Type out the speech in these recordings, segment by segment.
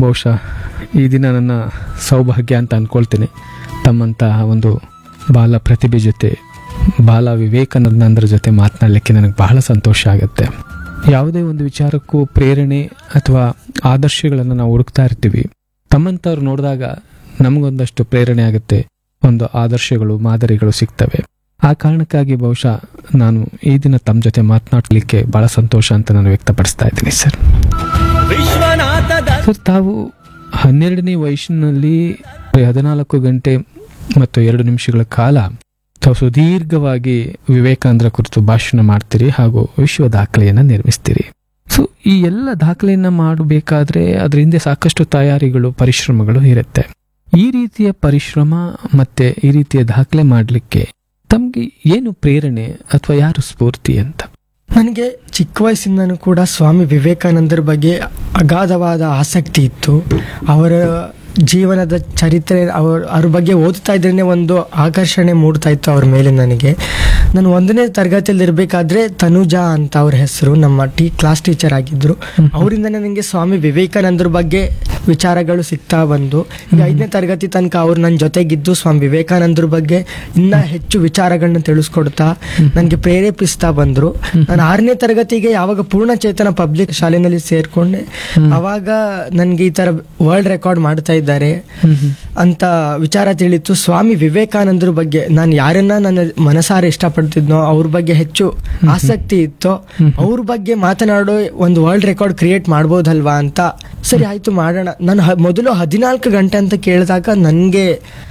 ಬಹುಶಃ ಈ ದಿನ ನನ್ನ ಸೌಭಾಗ್ಯ ಅಂತ ಅಂದ್ಕೊಳ್ತೀನಿ ತಮ್ಮಂತಹ ಒಂದು ಬಾಲ ಪ್ರತಿಭೆ ಜೊತೆ ಬಾಲ ವಿವೇಕಾನಂದರ ಜೊತೆ ಮಾತನಾಡಲಿಕ್ಕೆ ನನಗೆ ಬಹಳ ಸಂತೋಷ ಆಗುತ್ತೆ ಯಾವುದೇ ಒಂದು ವಿಚಾರಕ್ಕೂ ಪ್ರೇರಣೆ ಅಥವಾ ಆದರ್ಶಗಳನ್ನು ನಾವು ಹುಡುಕ್ತಾ ಇರ್ತೀವಿ ತಮ್ಮಂಥವ್ರು ನೋಡಿದಾಗ ನಮಗೊಂದಷ್ಟು ಪ್ರೇರಣೆ ಆಗುತ್ತೆ ಒಂದು ಆದರ್ಶಗಳು ಮಾದರಿಗಳು ಸಿಗ್ತವೆ ಆ ಕಾರಣಕ್ಕಾಗಿ ಬಹುಶಃ ನಾನು ಈ ದಿನ ತಮ್ಮ ಜೊತೆ ಮಾತನಾಡಲಿಕ್ಕೆ ಬಹಳ ಸಂತೋಷ ಅಂತ ನಾನು ವ್ಯಕ್ತಪಡಿಸ್ತಾ ಇದ್ದೀನಿ ಸರ್ ವಿಶ್ವನಾಥದ ಸರ್ ತಾವು ಹನ್ನೆರಡನೇ ವಯಸ್ಸಿನಲ್ಲಿ ಹದಿನಾಲ್ಕು ಗಂಟೆ ಮತ್ತು ಎರಡು ನಿಮಿಷಗಳ ಕಾಲ ತಾವು ಸುದೀರ್ಘವಾಗಿ ವಿವೇಕಾನಂದರ ಕುರಿತು ಭಾಷಣ ಮಾಡ್ತೀರಿ ಹಾಗೂ ವಿಶ್ವ ದಾಖಲೆಯನ್ನು ನಿರ್ಮಿಸ್ತೀರಿ ಸೊ ಈ ಎಲ್ಲ ಪ್ರೇರಣೆಯನ್ನ ಮಾಡಬೇಕಾದ್ರೆ ಅದ್ರ ಹಿಂದೆ ಸಾಕಷ್ಟು ತಯಾರಿಗಳು ಪರಿಶ್ರಮಗಳು ಇರುತ್ತೆ ಈ ರೀತಿಯ ಪರಿಶ್ರಮ ಮತ್ತೆ ಈ ರೀತಿಯ ದಾಖಲೆ ಮಾಡಲಿಕ್ಕೆ ತಮ್ಗೆ ಏನು ಪ್ರೇರಣೆ ಅಥವಾ ಯಾರು ಸ್ಫೂರ್ತಿ ಅಂತ ನನಗೆ ಚಿಕ್ಕ ವಯಸ್ಸಿಂದನೂ ಕೂಡ ಸ್ವಾಮಿ ವಿವೇಕಾನಂದರ ಬಗ್ಗೆ ಅಗಾಧವಾದ ಆಸಕ್ತಿ ಇತ್ತು ಅವರ ಜೀವನದ ಚರಿತ್ರೆ ಅವ್ರ ಅವ್ರ ಬಗ್ಗೆ ಓದ್ತಾ ಇದ್ರೇ ಒಂದು ಆಕರ್ಷಣೆ ಮೂಡ್ತಾ ಇತ್ತು ಅವ್ರ ಮೇಲೆ ನನಗೆ ನಾನು ಒಂದನೇ ತರಗತಿಯಲ್ಲಿ ಇರಬೇಕಾದ್ರೆ ತನುಜಾ ಅಂತ ಅವ್ರ ಹೆಸರು ನಮ್ಮ ಟೀ ಕ್ಲಾಸ್ ಟೀಚರ್ ಆಗಿದ್ರು ಅವರಿಂದ ನನಗೆ ಸ್ವಾಮಿ ವಿವೇಕಾನಂದರ ಬಗ್ಗೆ ವಿಚಾರಗಳು ಸಿಗ್ತಾ ಬಂದು ಈಗ ಐದನೇ ತರಗತಿ ತನಕ ಅವ್ರು ನನ್ನ ಜೊತೆಗಿದ್ದು ಸ್ವಾಮಿ ವಿವೇಕಾನಂದರ ಬಗ್ಗೆ ಇನ್ನ ಹೆಚ್ಚು ವಿಚಾರಗಳನ್ನ ತಿಳಿಸ್ಕೊಡ್ತಾ ನನಗೆ ಪ್ರೇರೇಪಿಸ್ತಾ ಬಂದ್ರು ನಾನು ಆರನೇ ತರಗತಿಗೆ ಯಾವಾಗ ಪೂರ್ಣಚೇತನ ಪಬ್ಲಿಕ್ ಶಾಲೆನಲ್ಲಿ ಸೇರ್ಕೊಂಡೆ ಅವಾಗ ನನಗೆ ಈ ತರ ವರ್ಲ್ಡ್ ರೆಕಾರ್ಡ್ ಮಾಡ್ತಾ ಇದ್ದಾರೆ ಅಂತ ವಿಚಾರ ತಿಳಿತು ಸ್ವಾಮಿ ವಿವೇಕಾನಂದರ ಬಗ್ಗೆ ನಾನು ಯಾರನ್ನ ನನ್ನ ಮನಸಾರೆ ಇಷ್ಟಪಡ್ತಿದ್ನೋ ಅವ್ರ ಬಗ್ಗೆ ಹೆಚ್ಚು ಆಸಕ್ತಿ ಇತ್ತು ಅವ್ರ ಬಗ್ಗೆ ಮಾತನಾಡೋ ಒಂದು ವರ್ಲ್ಡ್ ರೆಕಾರ್ಡ್ ಕ್ರಿಯೇಟ್ ಮಾಡ್ಬೋದಲ್ವಾ ಅಂತ ಸರಿ ಆಯ್ತು ಮಾಡೋಣ ನಾನು ಹ- ಮೊದಲು ಹದಿನಾಲ್ಕು ಗಂಟೆ ಅಂತ ಕೇಳಿದಾಗ ನನಗೆ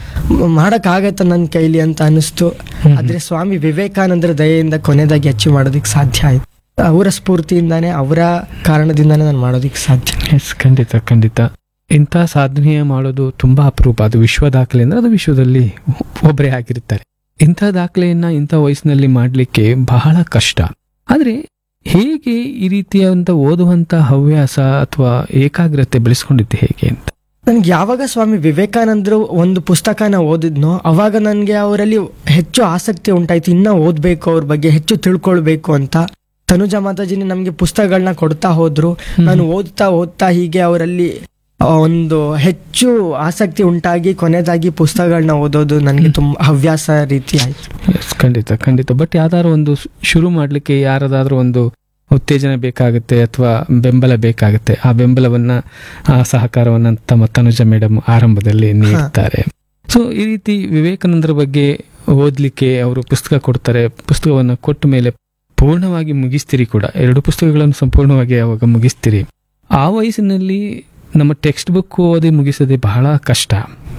ಮಾಡಕ್ಕಾಗತ್ತ ನನ್ನ ಕೈಲಿ ಅಂತ ಅನಿಸ್ತು ಆದ್ರೆ ಸ್ವಾಮಿ ವಿವೇಕಾನಂದರ ದಯೆಯಿಂದ ಕೊನೆದಾಗಿ ಅಚೀವ್ ಮಾಡೋದಕ್ಕೆ ಸಾಧ್ಯ ಆಯ್ತು ಅವರ ಸ್ಫೂರ್ತಿಯಿಂದಾನೇ ಅವರ ಕಾರಣದಿಂದಾನೇ ನಾನು ಮಾಡೋದಕ್ಕೆ ಸಾಧ್ಯ ಎಸ್ ಖಂಡಿತ ಖಂಡಿತ ಇಂಥ ಸಾಧನೆ ಮಾಡೋದು ತುಂಬಾ ಅಪರೂಪ ಅದು ವಿಶ್ವ ದಾಖಲೆ ಅಂದ್ರೆ ಅದು ವಿಶ್ವದಲ್ಲಿ ಒಬ್ಬರೇ ಆಗಿರ್ತಾರೆ ಇಂಥ ದಾಖಲೆಯನ್ನ ಇಂಥ ವಯಸ್ಸಿನಲ್ಲಿ ಮಾಡಲಿಕ್ಕೆ ಬಹಳ ಕಷ್ಟ ಆದ್ರೆ ಹೇಗೆ ಈ ರೀತಿಯಾದಂಥ ಓದುವಂತ ಹವ್ಯಾಸ ಅಥವಾ ಏಕಾಗ್ರತೆ ಬೆಳೆಸ್ಕೊಂಡಿದ್ದೆ ಹೇಗೆ ಅಂತ ನನ್ಗೆ ಯಾವಾಗ ಸ್ವಾಮಿ ವಿವೇಕಾನಂದರು ಒಂದು ಪುಸ್ತಕನ ಓದಿದ್ನೋ ಅವಾಗ ನನಗೆ ಅವರಲ್ಲಿ ಹೆಚ್ಚು ಆಸಕ್ತಿ ಉಂಟಾಯ್ತು ಇನ್ನ ಓದ್ಬೇಕು ಅವ್ರ ಬಗ್ಗೆ ಹೆಚ್ಚು ತಿಳ್ಕೊಳ್ಬೇಕು ಅಂತ ತನುಜಾ ಮಾತಾಜಿನಿ ನಮಗೆ ಪುಸ್ತಕಗಳನ್ನ ಕೊಡ್ತಾ ಹೋದ್ರು ನಾನು ಓದ್ತಾ ಓದ್ತಾ ಹೀಗೆ ಅವರಲ್ಲಿ ಆ, ಒಂದು ಹೆಚ್ಚು ಆಸಕ್ತಿ ಉಂಟಾಗಿ ಕೊನೆದಾಗಿ ಪುಸ್ತಕಗಳನ್ನ ಓದೋದು ನನಗೆ ತುಂಬಾ ಹವ್ಯಾಸ ರೀತಿ ಆಯ್ತು ಎಸ್ ಖಂಡಿತ ಖಂಡಿತ ಬಟ್ ಯಾವ್ದಾದ್ರು ಒಂದು ಶು- ಶುರು ಮಾಡ್ಲಿಕ್ಕೆ ಯಾರದಾದ್ರೂ ಒಂದು ಉತ್ತೇಜನ ಬೇಕಾಗುತ್ತೆ ಅಥವಾ ಬೆಂಬಲ ಬೇಕಾಗುತ್ತೆ ಆ ಬೆಂಬಲವನ್ನ ಆ ಸಹಕಾರವನ್ನ ತಮ್ಮ ತನುಜ ಮೇಡಮ್ ಆರಂಭದಲ್ಲಿ ನೀಡ್ತಾರೆ ಸೊ ಈ ರೀತಿ ವಿವೇಕಾನಂದರ ಬಗ್ಗೆ ಓದ್ಲಿಕ್ಕೆ ಅವರು ಪುಸ್ತಕ ಕೊಡ್ತಾರೆ ಪುಸ್ತಕವನ್ನು ಕೊಟ್ಟ ಮೇಲೆ ಪೂರ್ಣವಾಗಿ ಮುಗಿಸ್ತೀರಿ ಕೂಡ ಎರಡು ಪುಸ್ತಕಗಳನ್ನು ಸಂಪೂರ್ಣವಾಗಿ ಅವಾಗ ಮುಗಿಸ್ತೀರಿ ಆ ವಯಸ್ಸಿನಲ್ಲಿ ನಮ್ಮ ಟೆಕ್ಸ್ಟ್ ಬುಕ್ ಓದಿ ಮುಗಿಸೋದೇ ಬಹಳ ಕಷ್ಟ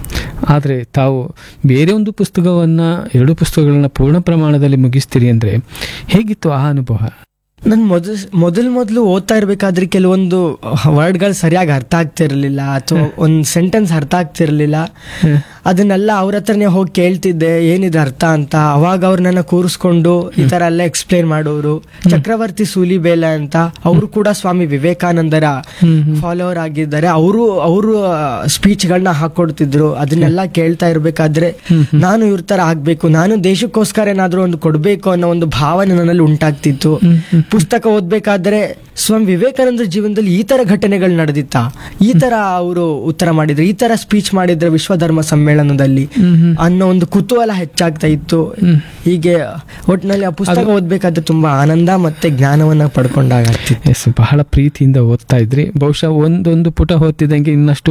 ಆದರೆ ತಾವು ಬೇರೆ ಒಂದು ಪುಸ್ತಕವನ್ನ ಎರಡು ಪುಸ್ತಕಗಳನ್ನ ಪೂರ್ಣ ಪ್ರಮಾಣದಲ್ಲಿ ಮುಗಿಸ್ತೀರಿ ಅಂದ್ರೆ ಹೇಗಿತ್ತು ಆ ಅನುಭವ ನನ್ ಮೊದಲ್ ಮೊದಲ್ ಮೊದಲು ಓದ್ತಾ ಇರ್ಬೇಕಾದ್ರೆ ಕೆಲವೊಂದು ವರ್ಡ್ಗಳು ಸರಿಯಾಗಿ ಅರ್ಥ ಆಗ್ತಿರ್ಲಿಲ್ಲ ಅಥವಾ ಒಂದ್ ಸೆಂಟೆನ್ಸ್ ಅರ್ಥ ಆಗ್ತಿರ್ಲಿಲ್ಲ ಅದನ್ನೆಲ್ಲ ಅವ್ರ ಹತ್ರನೇ ಹೋಗಿ ಕೇಳ್ತಿದ್ದೆ ಏನಿದೆ ಅರ್ಥ ಅಂತ ಅವಾಗ ಅವ್ರು ನನ್ನ ಕೂರಿಸ್ಕೊಂಡು ಈ ತರ ಎಲ್ಲ ಎಕ್ಸ್ಪ್ಲೇನ್ ಮಾಡೋರು ಚಕ್ರವರ್ತಿ ಸೂಲಿಬೇಲೆ ಅಂತ ಅವರು ಕೂಡ ಸ್ವಾಮಿ ವಿವೇಕಾನಂದರ ಫಾಲೋವರ್ ಆಗಿದ್ದಾರೆ ಅವರು ಅವರು ಸ್ಪೀಚ್ಗಳನ್ನ ಹಾಕೊಡ್ತಿದ್ರು ಅದನ್ನೆಲ್ಲ ಕೇಳ್ತಾ ಇರ್ಬೇಕಾದ್ರೆ ನಾನು ಇವ್ರ ತರ ಆಗ್ಬೇಕು ನಾನು ದೇಶಕ್ಕೋಸ್ಕರ ಏನಾದ್ರೂ ಒಂದು ಕೊಡ್ಬೇಕು ಅನ್ನೋ ಒಂದು ಭಾವನೆ ನನ್ನಲ್ಲಿ ಉಂಟಾಗ್ತಿತ್ತು ಪುಸ್ತಕ ಓದ್ಬೇಕಾದ್ರೆ ಸ್ವಾಮಿ ವಿವೇಕಾನಂದರ ಜೀವನದಲ್ಲಿ ಈ ತರ ಘಟನೆಗಳು ನಡೆದಿತ್ತ ಈ ತರ ಅವರು ಉತ್ತರ ಮಾಡಿದ್ರು ಈ ತರ ಸ್ಪೀಚ್ ಮಾಡಿದ್ರೆ ವಿಶ್ವ ಧರ್ಮ ಸಮ್ಮೇಳನದಲ್ಲಿ ಅನ್ನೋ ಒಂದು ಕುತೂಹಲ ಹೆಚ್ಚಾಗ್ತಾ ಇತ್ತು ಹೀಗೆ ಒಟ್ಟಿನಲ್ಲಿ ಆ ಪುಸ್ತಕ ಓದ್ಬೇಕಾದ್ರೆ ತುಂಬಾ ಆನಂದ ಮತ್ತೆ ಜ್ಞಾನವನ್ನ ಪಡ್ಕೊಂಡಾಗ ಆಗ್ತಿತ್ತು ಎಸ್ ಬಹಳ ಪ್ರೀತಿಯಿಂದ ಓದ್ತಾ ಇದ್ರಿ ಬಹುಶಃ ಒಂದೊಂದು ಪುಟ ಓದ್ತಿದ್ದಂಗೆ ಇನ್ನಷ್ಟು